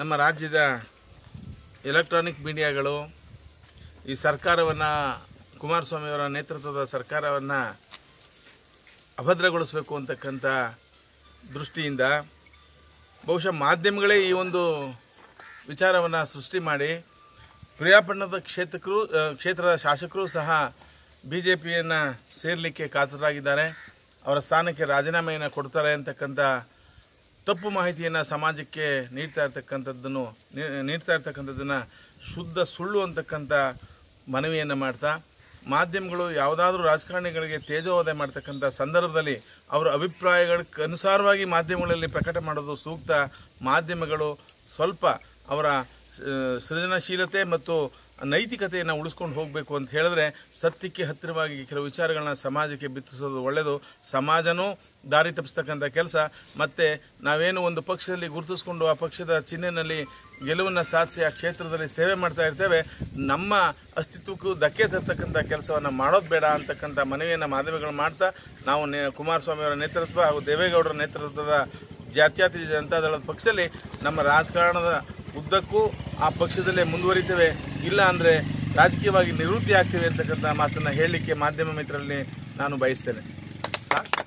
ನಮ್ಮ ರಾಜ್ಯದ ಎಲೆಕ್ಟ್ರಾನಿಕ್ ಮೀಡಿಯಾಗಳು ಈ ಸರ್ಕಾರವನ್ನು ಕುಮಾರಸ್ವಾಮಿಯವರ ನೇತೃತ್ವದ ಸರ್ಕಾರವನ್ನು ಅಭದ್ರಗೊಳಿಸಬೇಕು ಅಂತಕ್ಕಂಥ ದೃಷ್ಟಿಯಿಂದ ಬಹುಶಃ ಮಾಧ್ಯಮಗಳೇ ಈ ಒಂದು ವಿಚಾರವನ್ನು ಸೃಷ್ಟಿ ಮಾಡಿ ಪ್ರಿಯಾಪಟ್ಟಣದ ಕ್ಷೇತ್ರಕರು ಆ, ಕ್ಷೇತ್ರದ ಶಾಸಕರು ಸಹ ಬಿ ಜೆ ಪಿಯನ್ನು ಸೇರಲಿಕ್ಕೆ ಕಾತರಾಗಿದ್ದಾರೆ ಅವರ ಸ್ಥಾನಕ್ಕೆ ರಾಜೀನಾಮೆಯನ್ನು ಕೊಡ್ತಾರೆ ಅಂತಕ್ಕಂಥ ತಪ್ಪು ಮಾಹಿತಿಯನ್ನು ಸಮಾಜಕ್ಕೆ ನೀಡ್ತಾ ಇರ್ತಕ್ಕಂಥದ್ದನ್ನು ನೀ- ನೀಡ್ತಾ ಇರ್ತಕ್ಕಂಥದ್ದನ್ನು ಶುದ್ಧ ಸುಳ್ಳು ಅಂತಕ್ಕಂಥ ಮನವಿಯನ್ನು ಮಾಡ್ತಾ ಮಾಧ್ಯಮಗಳು ಯಾವುದಾದ್ರೂ ರಾಜಕಾರಣಿಗಳಿಗೆ ತೇಜೋವಧೆ ಮಾಡ್ತಕ್ಕಂಥ ಸಂದರ್ಭದಲ್ಲಿ ಅವರ ಅಭಿಪ್ರಾಯಗಳಿಗೆ ಅನುಸಾರವಾಗಿ ಮಾಧ್ಯಮಗಳಲ್ಲಿ ಪ್ರಕಟ ಮಾಡೋದು ಸೂಕ್ತ ಮಾಧ್ಯಮಗಳು ಸ್ವಲ್ಪ ಅವರ ಆ, ಸೃಜನಶೀಲತೆ ಮತ್ತು ನೈತಿಕತೆಯನ್ನು ಉಳಿಸ್ಕೊಂಡು ಹೋಗಬೇಕು ಅಂತ ಹೇಳಿದ್ರೆ ಸತ್ಯಕ್ಕೆ ಹತ್ತಿರವಾಗಿ ಕೆಲವು ವಿಚಾರಗಳನ್ನ ಸಮಾಜಕ್ಕೆ ಬಿತ್ತಿಸೋದು ಒಳ್ಳೆಯದು ಸಮಾಜನೂ ದಾರಿ ತಪ್ಪಿಸ್ತಕ್ಕಂಥ ಕೆಲಸ ಮತ್ತು ನಾವೇನು ಒಂದು ಪಕ್ಷದಲ್ಲಿ ಗುರುತಿಸ್ಕೊಂಡು ಆ ಪಕ್ಷದ ಚಿಹ್ನೆಯಲ್ಲಿ ಗೆಲುವನ್ನು ಸಾಧಿಸಿ ಆ ಕ್ಷೇತ್ರದಲ್ಲಿ ಸೇವೆ ಮಾಡ್ತಾ ಇರ್ತೇವೆ ನಮ್ಮ ಅಸ್ತಿತ್ವಕ್ಕೂ ಧಕ್ಕೆ ತರ್ತಕ್ಕಂಥ ಕೆಲಸವನ್ನು ಮಾಡೋದು ಬೇಡ ಅಂತಕ್ಕಂಥ ಮನವಿಯನ್ನು ಮಾಧ್ಯಮಗಳು ಮಾಡ್ತಾ ನಾವು ನೇ ಕುಮಾರಸ್ವಾಮಿ ಅವರ ನೇತೃತ್ವ ಹಾಗೂ ದೇವೇಗೌಡರ ನೇತೃತ್ವದ ಜಾತ್ಯತೀತ ಜನತಾದಳದ ಪಕ್ಷದಲ್ಲಿ ನಮ್ಮ ರಾಜಕಾರಣದ ಉದ್ದಕ್ಕೂ ಆ ಪಕ್ಷದಲ್ಲೇ ಮುಂದುವರಿತೇವೆ ಇಲ್ಲ ಅಂದರೆ ರಾಜಕೀಯವಾಗಿ ನಿವೃತ್ತಿ ಆಗ್ತೇವೆ ಅಂತಕ್ಕಂಥ ಮಾತನ್ನು ಹೇಳಲಿಕ್ಕೆ ಮಾಧ್ಯಮ ಮಿತ್ರರಲ್ಲಿ ನಾನು ಬಯಸ್ತೇನೆ ಸಾಕು